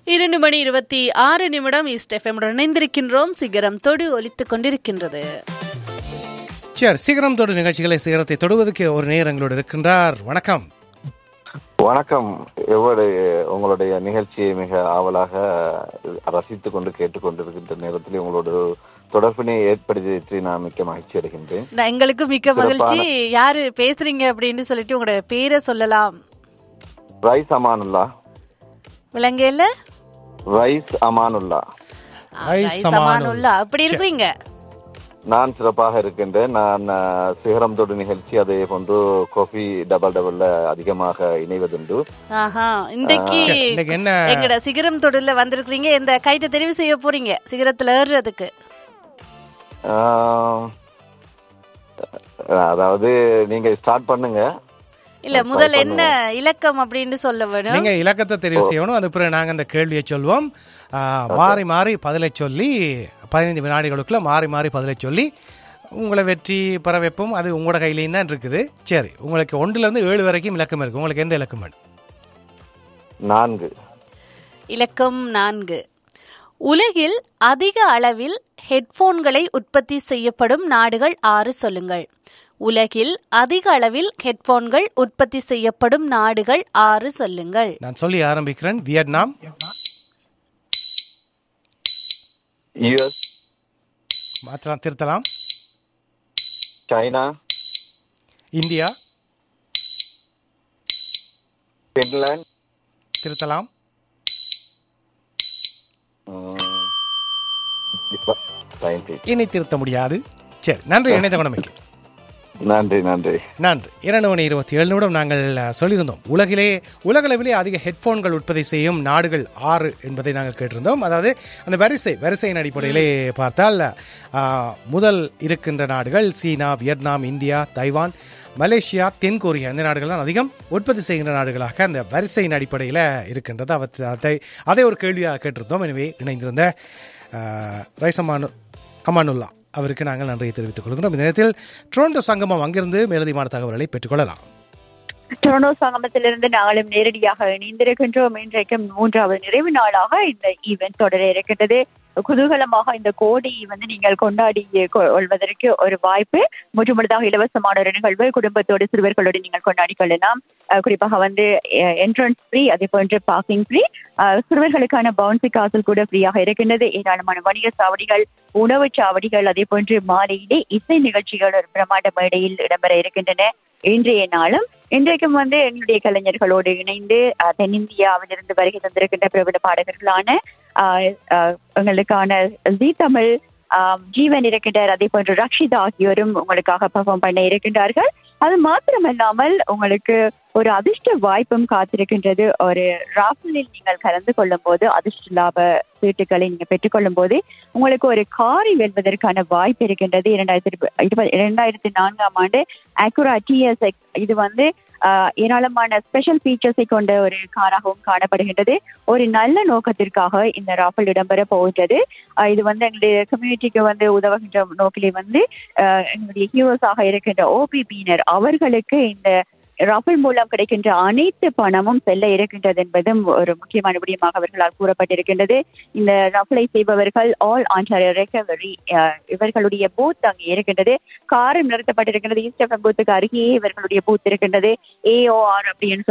இரண்டு மணி இருபத்தி ஆறு நிமிடம் ஈஸ்ட் எஃப்எம்முடன் இணைந்திருக்கின்றோம் சிகரம் தொடு ஒலித்துக் கொண்டிருக்கின்றது சரி சிகரம் தொடு நிகழ்ச்சிகளை சிகரத்தை தொடுவதற்கு ஒரு நேர் எங்களோடு இருக்கின்றார் வணக்கம் வணக்கம் எவ்வளவு உங்களுடைய நிகழ்ச்சியை மிக ஆவலாக ரசித்துக் கொண்டு கேட்டுக்கொண்டிருக்கின்ற நேரத்தில் உங்களோட தொடர்பினை ஏற்படுத்தி நான் மிக்க மகிழ்ச்சி அடைகின்றேன் நான் எங்களுக்கு மிக்க மகிழ்ச்சி யாரு பேசுறீங்க அப்படின்னு சொல்லிட்டு உங்களோட பேரை சொல்லலாம் ரைஸ் அமானுல்லா விலங்கையில ரைஸ் அமானுல்லா ரைஸ் சமானுல்லா அப்படி இருக்கிறீங்க நான் சிறப்பாக இருக்கின்றேன் நான் அஹ், சிகரம் தொடு நிகழ்ச்சி அதே போன்று கோபி டபுள் டபுள்ல அதிகமாக இணைவதுண்டு ஆஹா இன்றைக்கு சரி, இன்னைக்கு என்ன எங்கட சிகரம் தொடர்ல வந்திருக்கிறீங்க இந்த கைட்டை தெரிவு செய்ய போறீங்க சிகரத்துல ஏறுறதுக்கு ஆஹ், அதாவது நீங்க ஸ்டார்ட் பண்ணுங்க இல்ல முதல் என்ன இலக்கம் அப்படின்னு சொல்ல வேணும் நீங்க இலக்கத்தை தெரிவு செய்யணும் அது பிறகு நாங்க அந்த கேள்வியை சொல்வோம் ஆ, மாறி மாறி பதிலை சொல்லி பதினைந்து வினாடிகளுக்குள்ள மாறி மாறி பதிலை சொல்லி உங்களை வெற்றி பெற வைப்போம் அது உங்களோட கையிலையும் தான் இருக்குது சரி உங்களுக்கு ஒன்றுல இருந்து ஏழு வரைக்கும் இலக்கம் இருக்கு உங்களுக்கு எந்த இலக்கம் வேணும் நான்கு இலக்கம் நான்கு உலகில் அதிக அளவில் ஹெட்போன்களை உற்பத்தி செய்யப்படும் நாடுகள் ஆறு சொல்லுங்கள் உலகில் அதிக அளவில் ஹெட்போன்கள் உற்பத்தி செய்யப்படும் நாடுகள் ஆறு சொல்லுங்கள் நான் சொல்லி ஆரம்பிக்கிறேன் வியட்நாம் யுஎஸ் மாற்றலாம் திருத்தலாம் சைனா இந்தியா பின்லாந்து திருத்தலாம் ம், இப்ப நைன்டி இனி திருத்த முடியாது சரி நன்றி இணைந்த குணமைக்கு நன்றி நன்றி நன்றி இரண்டு மணி இருபத்தி ஏழு நிமிடம் நாங்கள் அஹ், சொல்லியிருந்தோம் உலகிலே உலகளவிலே அதிக ஹெட்போன்கள் உற்பத்தி செய்யும் நாடுகள் ஆறு என்பதை நாங்கள் கேட்டிருந்தோம் அதாவது அந்த வரிசை வரிசையின் அடிப்படையிலே பார்த்தால் அஹ், முதல் இருக்கின்ற நாடுகள் சீனா வியட்நாம் இந்தியா தைவான் மலேசியா தென்கொரியா இந்த நாடுகள் தான் அதிகம் உற்பத்தி செய்கின்ற நாடுகளாக அந்த வரிசையின் அடிப்படையில் இருக்கின்றது அவற்றை அதை அதை ஒரு கேள்வியாக கேட்டிருந்தோம் எனவே இணைந்திருந்த அஹ், ரைசமானு அமானுல்லா அவருக்கு நாங்கள் நன்றியை தெரிவித்துக் கொள்கிறோம் இந்த நேரத்தில் டொரண்டோ சங்கமம் அங்கிருந்து மேலதிகமான தகவல்களை பெற்றுக்கொள்ளலாம் டொரண்டோ சங்கமத்திலிருந்து நாங்களும் நேரடியாக இணைந்திருக்கின்றோம் இன்றைக்கும் மூன்றாவது நிறைவு நாளாக இந்த ஈவென்ட் தொடர இருக்கின்றது குதூகலமாக இந்த கோடி வந்து நீங்கள் கொண்டாடி கொ- கொள்வதற்கு ஒரு வாய்ப்பு முற்றுமுழுதாக இலவசமான ஒரு நிகழ்வு குடும்பத்தோடு சிறுவர்களோடு நீங்கள் கொண்டாடி கொள்ளலாம் அஹ் குறிப்பாக வந்து என்ட்ரன்ஸ் ஃப்ரீ அதே போன்று பார்க்கிங் ஃப்ரீ சிறுவர்களுக்கான பவுன்சி காசல் கூட ஃப்ரீயாக இருக்கின்றது ஏராளமான வணிக சாவடிகள் உணவு சாவடிகள் அதே போன்று மாலையிலே இசை நிகழ்ச்சிகள் ஒரு பிரமாண்ட மேடையில் இடம்பெற இருக்கின்றன இன்றைய நாளும் இன்றைக்கும் வந்து எங்களுடைய கலைஞர்களோடு இணைந்து அஹ், தென்னிந்தியாவிலிருந்து வருகை தந்திருக்கின்ற பிரபல பாடகர்களான அஹ், அஹ், எங்களுக்கான ஜி தமிழ் ஆஹ், ஜீவன் இருக்கின்றார் அதே போன்று ரக்ஷிதா ஆகியோரும் உங்களுக்காக பெர்ஃபார்ம் பண்ண இருக்கின்றார்கள் அது மாத்திரமல்லாமல் உங்களுக்கு ஒரு அதிர்ஷ்ட வாய்ப்பும் காத்திருக்கின்றது ஒரு ராஃபலில் நீங்கள் கலந்து கொள்ளும் போது அதிர்ஷ்ட லாப சீட்டுகளை நீங்க பெற்றுக்கொள்ளும் போது உங்களுக்கு ஒரு காரை வெல்வதற்கான வாய்ப்பு இருக்கின்றது இரண்டாயிரத்தி இருபது இரண்டாயிரத்தி நான்காம் ஆண்டு அக்குரா டிஎஸ்எக்ஸ் இது வந்து ஆஹ், ஏராளமான ஸ்பெஷல் ஃபீச்சர்ஸை கொண்ட ஒரு காராகவும் காணப்படுகின்றது ஒரு நல்ல நோக்கத்திற்காக இந்த ராஃபல் இடம்பெற போகின்றது ஆஹ், இது வந்து எங்களுடைய கம்யூனிட்டிக்கு வந்து உதவுகின்ற நோக்கிலே வந்து ஆஹ், எங்களுடைய ஹீரோஸாக இருக்கின்ற ஓபிபியினர் அவர்களுக்கு இந்த ராஃபல் மூலம் கிடைக்கின்ற அனைத்து பணமும் செல்ல இருக்கின்றது என்பதும் ஒரு முக்கியமான விடயமாக அவர்களால் கூறப்பட்டிருக்கின்றது இந்த ரஃபலை செய்பவர்கள் ஆல் ஆன்டாரியோ ரெக்கவரி இவர்களுடைய பூத் அங்கே இருக்கின்றது காரம் நிறுத்தப்பட்டிருக்கின்றது ஈஸ்ட் எஃப்எம் பூத்துக்கு அருகே இவர்களுடைய பூத் இருக்கின்றது ஏஓஆர் அப்படின்னு